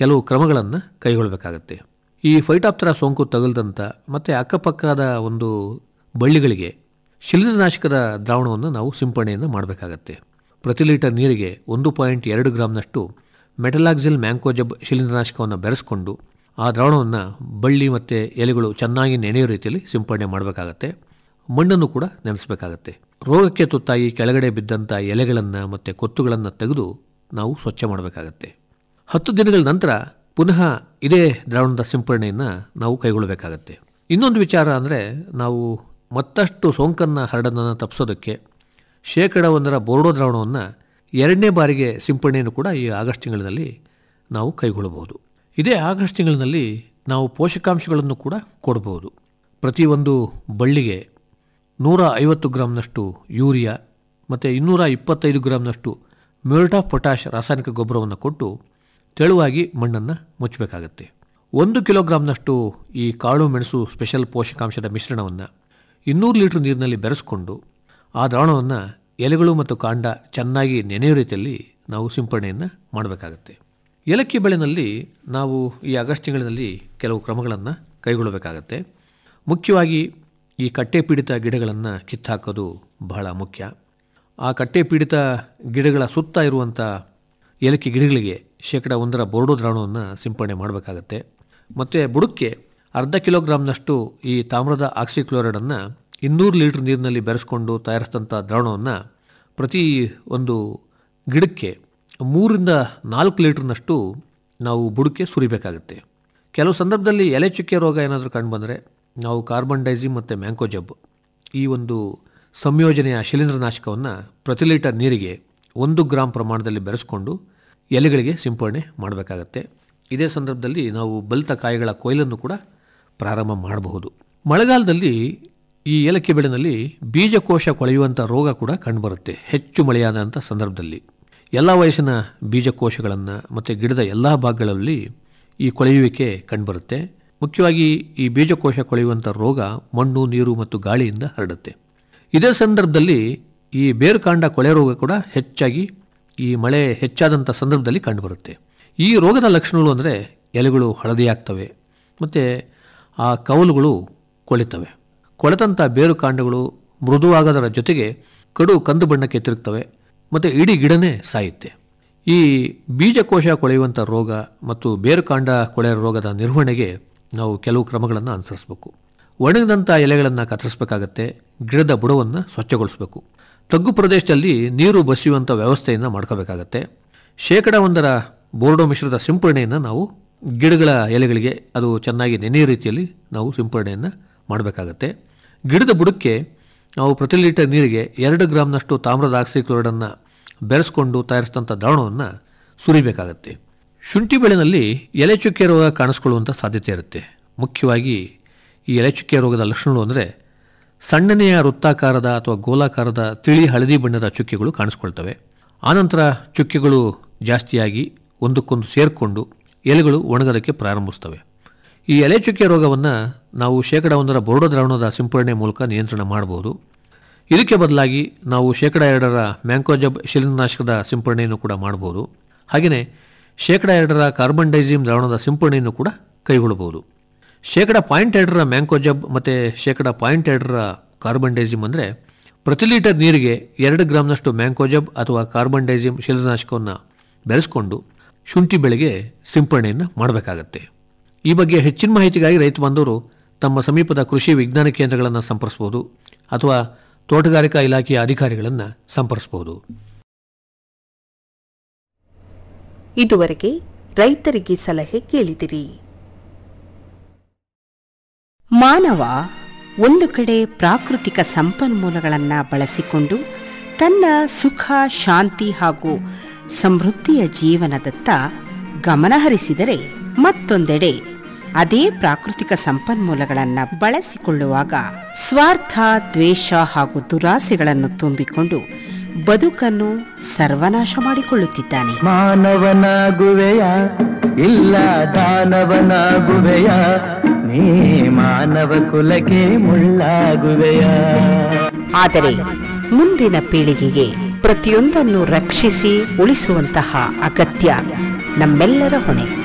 ಕೆಲವು ಕ್ರಮಗಳನ್ನು ಕೈಗೊಳ್ಳಬೇಕಾಗತ್ತೆ ಈ ಫೈಟಾಪ್ತರ ಸೋಂಕು ತಗುಲ್ದಂಥ ಮತ್ತು ಅಕ್ಕಪಕ್ಕದ ಒಂದು ಬಳ್ಳಿಗಳಿಗೆ ಶಿಲೀಂಧ್ರನಾಶಕದ ದ್ರಾವಣವನ್ನು ನಾವು ಸಿಂಪಡಣೆಯನ್ನು ಮಾಡಬೇಕಾಗತ್ತೆ ಪ್ರತಿ ಲೀಟರ್ ನೀರಿಗೆ ಒಂದು ಪಾಯಿಂಟ್ ಎರಡು ಗ್ರಾಮ್ನಷ್ಟು ಮೆಟಲಾಕ್ಸಿಲ್ ಮ್ಯಾಂಕೋಜಬ್ ಶಿಲೀಂಧ್ರನಾಶಕವನ್ನು ಬೆರೆಸ್ಕೊಂಡು ಆ ದ್ರಾವಣವನ್ನು ಬಳ್ಳಿ ಮತ್ತು ಎಲೆಗಳು ಚೆನ್ನಾಗಿ ನೆನೆಯೋ ರೀತಿಯಲ್ಲಿ ಸಿಂಪಡಣೆ ಮಾಡಬೇಕಾಗತ್ತೆ ಮಣ್ಣನ್ನು ಕೂಡ ನೆನೆಸಬೇಕಾಗತ್ತೆ ರೋಗಕ್ಕೆ ತುತ್ತಾಗಿ ಕೆಳಗಡೆ ಬಿದ್ದಂಥ ಎಲೆಗಳನ್ನು ಮತ್ತು ಕೊತ್ತುಗಳನ್ನು ತೆಗೆದು ನಾವು ಸ್ವಚ್ಛ ಮಾಡಬೇಕಾಗತ್ತೆ ಹತ್ತು ದಿನಗಳ ನಂತರ ಪುನಃ ಇದೇ ದ್ರಾವಣದ ಸಿಂಪಡಣೆಯನ್ನು ನಾವು ಕೈಗೊಳ್ಳಬೇಕಾಗತ್ತೆ ಇನ್ನೊಂದು ವಿಚಾರ ಅಂದರೆ ನಾವು ಮತ್ತಷ್ಟು ಸೋಂಕನ್ನು ಹರಡೋದನ್ನು ತಪ್ಪಿಸೋದಕ್ಕೆ ಶೇಕಡ ಒಂದರ ಬೋರ್ಡೋ ದ್ರಾವಣವನ್ನು ಎರಡನೇ ಬಾರಿಗೆ ಸಿಂಪಡಣೆಯನ್ನು ಕೂಡ ಈ ಆಗಸ್ಟ್ ತಿಂಗಳಿನಲ್ಲಿ ನಾವು ಕೈಗೊಳ್ಳಬಹುದು ಇದೇ ಆಗಸ್ಟ್ ತಿಂಗಳಿನಲ್ಲಿ ನಾವು ಪೋಷಕಾಂಶಗಳನ್ನು ಕೂಡ ಕೊಡಬಹುದು ಪ್ರತಿಯೊಂದು ಬಳ್ಳಿಗೆ ನೂರ ಐವತ್ತು ಗ್ರಾಮ್ನಷ್ಟು ಯೂರಿಯಾ ಮತ್ತು ಇನ್ನೂರ ಇಪ್ಪತ್ತೈದು ಗ್ರಾಮ್ನಷ್ಟು ಮ್ಯೂರಿಟ್ ಆಫ್ ಪೊಟ್ಯಾಷ್ ರಾಸಾಯನಿಕ ಗೊಬ್ಬರವನ್ನು ಕೊಟ್ಟು ತೆಳುವಾಗಿ ಮಣ್ಣನ್ನು ಮುಚ್ಚಬೇಕಾಗತ್ತೆ ಒಂದು ಕಿಲೋಗ್ರಾಮ್ನಷ್ಟು ಈ ಕಾಳು ಮೆಣಸು ಸ್ಪೆಷಲ್ ಪೋಷಕಾಂಶದ ಮಿಶ್ರಣವನ್ನು ಇನ್ನೂರು ಲೀಟರ್ ನೀರಿನಲ್ಲಿ ಬೆರೆಸ್ಕೊಂಡು ಆ ದ್ರಾವಣವನ್ನು ಎಲೆಗಳು ಮತ್ತು ಕಾಂಡ ಚೆನ್ನಾಗಿ ನೆನೆಯೋ ರೀತಿಯಲ್ಲಿ ನಾವು ಸಿಂಪಡಣೆಯನ್ನು ಮಾಡಬೇಕಾಗತ್ತೆ ಏಲಕ್ಕಿ ಬೆಳೆನಲ್ಲಿ ನಾವು ಈ ಆಗಸ್ಟ್ ತಿಂಗಳಿನಲ್ಲಿ ಕೆಲವು ಕ್ರಮಗಳನ್ನು ಕೈಗೊಳ್ಳಬೇಕಾಗತ್ತೆ ಮುಖ್ಯವಾಗಿ ಈ ಕಟ್ಟೆ ಪೀಡಿತ ಗಿಡಗಳನ್ನು ಕಿತ್ತಾಕೋದು ಬಹಳ ಮುಖ್ಯ ಆ ಕಟ್ಟೆ ಪೀಡಿತ ಗಿಡಗಳ ಸುತ್ತ ಇರುವಂಥ ಏಲಕ್ಕಿ ಗಿಡಗಳಿಗೆ ಶೇಕಡ ಒಂದರ ಬೋರ್ಡೋ ದ್ರಾವಣವನ್ನು ಸಿಂಪಡಣೆ ಮಾಡಬೇಕಾಗತ್ತೆ ಮತ್ತು ಬುಡಕ್ಕೆ ಅರ್ಧ ಕಿಲೋಗ್ರಾಮ್ನಷ್ಟು ಈ ತಾಮ್ರದ ಆಕ್ಸಿಕ್ಲೋರೈಡನ್ನು ಇನ್ನೂರು ಲೀಟ್ರ್ ನೀರಿನಲ್ಲಿ ಬೆರೆಸ್ಕೊಂಡು ತಯಾರಿಸಿದಂಥ ದ್ರಾವಣವನ್ನು ಪ್ರತಿ ಒಂದು ಗಿಡಕ್ಕೆ ಮೂರಿಂದ ನಾಲ್ಕು ಲೀಟ್ರ್ನಷ್ಟು ನಾವು ಬುಡಕ್ಕೆ ಸುರಿಬೇಕಾಗುತ್ತೆ ಕೆಲವು ಸಂದರ್ಭದಲ್ಲಿ ಎಲೆ ಚುಕ್ಕೆ ರೋಗ ಏನಾದರೂ ಕಂಡುಬಂದರೆ ನಾವು ಕಾರ್ಬನ್ ಡೈಸಿಮ್ ಮತ್ತು ಮ್ಯಾಂಕೋಜಬ್ ಈ ಒಂದು ಸಂಯೋಜನೆಯ ಶಿಲೀಂಧ್ರನಾಶಕವನ್ನು ಪ್ರತಿ ಲೀಟರ್ ನೀರಿಗೆ ಒಂದು ಗ್ರಾಮ್ ಪ್ರಮಾಣದಲ್ಲಿ ಬೆರೆಸ್ಕೊಂಡು ಎಲೆಗಳಿಗೆ ಸಿಂಪಡಣೆ ಮಾಡಬೇಕಾಗತ್ತೆ ಇದೇ ಸಂದರ್ಭದಲ್ಲಿ ನಾವು ಬಲಿತ ಕಾಯಿಗಳ ಕೊಯ್ಲನ್ನು ಕೂಡ ಪ್ರಾರಂಭ ಮಾಡಬಹುದು ಮಳೆಗಾಲದಲ್ಲಿ ಈ ಏಲಕ್ಕಿ ಬೆಳೆನಲ್ಲಿ ಬೀಜಕೋಶ ಕೊಳೆಯುವಂಥ ರೋಗ ಕೂಡ ಕಂಡುಬರುತ್ತೆ ಹೆಚ್ಚು ಮಳೆಯಾದಂಥ ಸಂದರ್ಭದಲ್ಲಿ ಎಲ್ಲ ವಯಸ್ಸಿನ ಬೀಜಕೋಶಗಳನ್ನು ಮತ್ತು ಗಿಡದ ಎಲ್ಲ ಭಾಗಗಳಲ್ಲಿ ಈ ಕೊಳೆಯುವಿಕೆ ಕಂಡುಬರುತ್ತೆ ಮುಖ್ಯವಾಗಿ ಈ ಬೀಜಕೋಶ ಕೊಳೆಯುವಂಥ ರೋಗ ಮಣ್ಣು ನೀರು ಮತ್ತು ಗಾಳಿಯಿಂದ ಹರಡುತ್ತೆ ಇದೇ ಸಂದರ್ಭದಲ್ಲಿ ಈ ಬೇರುಕಾಂಡ ಕೊಳೆ ರೋಗ ಕೂಡ ಹೆಚ್ಚಾಗಿ ಈ ಮಳೆ ಹೆಚ್ಚಾದಂಥ ಸಂದರ್ಭದಲ್ಲಿ ಕಂಡುಬರುತ್ತೆ ಈ ರೋಗದ ಲಕ್ಷಣಗಳು ಅಂದರೆ ಎಲೆಗಳು ಹಳದಿಯಾಗ್ತವೆ ಮತ್ತು ಆ ಕವಲುಗಳು ಕೊಳಿತವೆ ಕೊಳೆತಂಥ ಬೇರು ಕಾಂಡಗಳು ಮೃದುವಾಗೋದರ ಜೊತೆಗೆ ಕಡು ಕಂದು ಬಣ್ಣಕ್ಕೆ ತಿರುಗ್ತವೆ ಮತ್ತು ಇಡೀ ಗಿಡನೇ ಸಾಯುತ್ತೆ ಈ ಬೀಜಕೋಶ ಕೊಳೆಯುವಂಥ ರೋಗ ಮತ್ತು ಬೇರುಕಾಂಡ ಕೊಳೆಯ ರೋಗದ ನಿರ್ವಹಣೆಗೆ ನಾವು ಕೆಲವು ಕ್ರಮಗಳನ್ನು ಅನುಸರಿಸಬೇಕು ಒಣಗಿದಂಥ ಎಲೆಗಳನ್ನು ಕತ್ತರಿಸಬೇಕಾಗತ್ತೆ ಗಿಡದ ಬುಡವನ್ನು ಸ್ವಚ್ಛಗೊಳಿಸಬೇಕು ತಗ್ಗು ಪ್ರದೇಶದಲ್ಲಿ ನೀರು ಬಸಿಯುವಂಥ ವ್ಯವಸ್ಥೆಯನ್ನು ಮಾಡ್ಕೋಬೇಕಾಗತ್ತೆ ಶೇಕಡ ಒಂದರ ಬೋರ್ಡೋ ಮಿಶ್ರದ ಸಿಂಪಡಣೆಯನ್ನು ನಾವು ಗಿಡಗಳ ಎಲೆಗಳಿಗೆ ಅದು ಚೆನ್ನಾಗಿ ನೆನೆಯ ರೀತಿಯಲ್ಲಿ ನಾವು ಸಿಂಪಡಣೆಯನ್ನು ಮಾಡಬೇಕಾಗತ್ತೆ ಗಿಡದ ಬುಡಕ್ಕೆ ನಾವು ಪ್ರತಿ ಲೀಟರ್ ನೀರಿಗೆ ಎರಡು ಗ್ರಾಮ್ನಷ್ಟು ತಾಮ್ರದ ಆಕ್ಸಿಕ್ಲೋರೈಡನ್ನು ಬೆರೆಸ್ಕೊಂಡು ತಯಾರಿಸಿದಂಥ ದ್ರಾವಣವನ್ನು ಸುರಿಬೇಕಾಗತ್ತೆ ಶುಂಠಿ ಬೆಳೆನಲ್ಲಿ ಎಲೆ ಚುಕ್ಕೆ ರೋಗ ಕಾಣಿಸ್ಕೊಳ್ಳುವಂಥ ಸಾಧ್ಯತೆ ಇರುತ್ತೆ ಮುಖ್ಯವಾಗಿ ಈ ಎಲೆ ಚುಕ್ಕೆ ರೋಗದ ಲಕ್ಷಣಗಳು ಅಂದರೆ ಸಣ್ಣನೆಯ ವೃತ್ತಾಕಾರದ ಅಥವಾ ಗೋಲಾಕಾರದ ತಿಳಿ ಹಳದಿ ಬಣ್ಣದ ಚುಕ್ಕೆಗಳು ಕಾಣಿಸ್ಕೊಳ್ತವೆ ಆನಂತರ ಚುಕ್ಕೆಗಳು ಜಾಸ್ತಿಯಾಗಿ ಒಂದಕ್ಕೊಂದು ಸೇರಿಕೊಂಡು ಎಲೆಗಳು ಒಣಗೋದಕ್ಕೆ ಪ್ರಾರಂಭಿಸ್ತವೆ ಈ ಎಲೆ ಚುಕ್ಕೆ ರೋಗವನ್ನು ನಾವು ಶೇಕಡ ಒಂದರ ಬೋರ್ಡೋ ದ್ರಾವಣದ ಸಿಂಪಡಣೆ ಮೂಲಕ ನಿಯಂತ್ರಣ ಮಾಡಬಹುದು ಇದಕ್ಕೆ ಬದಲಾಗಿ ನಾವು ಶೇಕಡ ಎರಡರ ಮ್ಯಾಂಕೋಜಬ್ ಶಿಲೀಂಧ್ರನಾಶಕದ ಸಿಂಪಡಣೆಯನ್ನು ಕೂಡ ಮಾಡಬಹುದು ಹಾಗೆಯೇ ಶೇಕಡ ಎರಡರ ಕಾರ್ಬನ್ ಡೈಸಿಮ್ ದ್ರಾವಣದ ಸಿಂಪಡಣೆಯನ್ನು ಕೂಡ ಕೈಗೊಳ್ಳಬಹುದು ಶೇಕಡ ಪಾಯಿಂಟ್ ಎರಡರ ಮ್ಯಾಂಕೋಜಬ್ ಮತ್ತು ಶೇಕಡ ಪಾಯಿಂಟ್ ಎರಡರ ಕಾರ್ಬನ್ ಡೈಸಿಮ್ ಅಂದರೆ ಪ್ರತಿ ಲೀಟರ್ ನೀರಿಗೆ ಎರಡು ಗ್ರಾಮ್ನಷ್ಟು ಮ್ಯಾಂಕೋಜಬ್ ಅಥವಾ ಕಾರ್ಬನ್ ಡೈಸಿಮ್ ಶಿಲೀಂಧ್ರನಾಶಕವನ್ನು ಬೆರೆಸ್ಕೊಂಡು ಶುಂಠಿ ಬೆಳೆಗೆ ಸಿಂಪಡಣೆಯನ್ನು ಮಾಡಬೇಕಾಗತ್ತೆ ಈ ಬಗ್ಗೆ ಹೆಚ್ಚಿನ ಮಾಹಿತಿಗಾಗಿ ರೈತ ಬಾಂಧವರು ತಮ್ಮ ಸಮೀಪದ ಕೃಷಿ ವಿಜ್ಞಾನ ಕೇಂದ್ರಗಳನ್ನು ಸಂಪರ್ಸ್ಬೋದು ಅಥವಾ ತೋಟಗಾರಿಕಾ ಇಲಾಖೆಯ ಅಧಿಕಾರಿಗಳನ್ನು ಸಂಪರ್ಸ್ಬೋದು ಇದುವರೆಗೆ ರೈತರಿಗೆ ಸಲಹೆ ಕೇಳಿದಿರಿ ಮಾನವ ಒಂದು ಕಡೆ ಪ್ರಾಕೃತಿಕ ಸಂಪನ್ಮೂಲಗಳನ್ನು ಬಳಸಿಕೊಂಡು ತನ್ನ ಸುಖ ಶಾಂತಿ ಹಾಗೂ ಸಮೃದ್ಧಿಯ ಜೀವನದತ್ತ ಗಮನಹರಿಸಿದರೆ ಮತ್ತೊಂದೆಡೆ ಅದೇ ಪ್ರಾಕೃತಿಕ ಸಂಪನ್ಮೂಲಗಳನ್ನು ಬಳಸಿಕೊಳ್ಳುವಾಗ ಸ್ವಾರ್ಥ ದ್ವೇಷ ಹಾಗೂ ದುರಾಸೆಗಳನ್ನು ತುಂಬಿಕೊಂಡು ಬದುಕನ್ನು ಸರ್ವನಾಶ ಮಾಡಿಕೊಳ್ಳುತ್ತಿದ್ದಾನೆ ಮಾನವನಾಗುವೆಯ ಇಲ್ಲ ದಾನವನಾಗುವೆಯ ನೀ ಮಾನವ ಕುಲಕ್ಕೆ ಮುಳ್ಳಾಗುವೆಯ ಆದರೆ ಮುಂದಿನ ಪೀಳಿಗೆಗೆ ಪ್ರತಿಯೊಂದನ್ನು ರಕ್ಷಿಸಿ ಉಳಿಸುವಂತಹ ಅಗತ್ಯ ನಮ್ಮೆಲ್ಲರ ಹೊಣೆ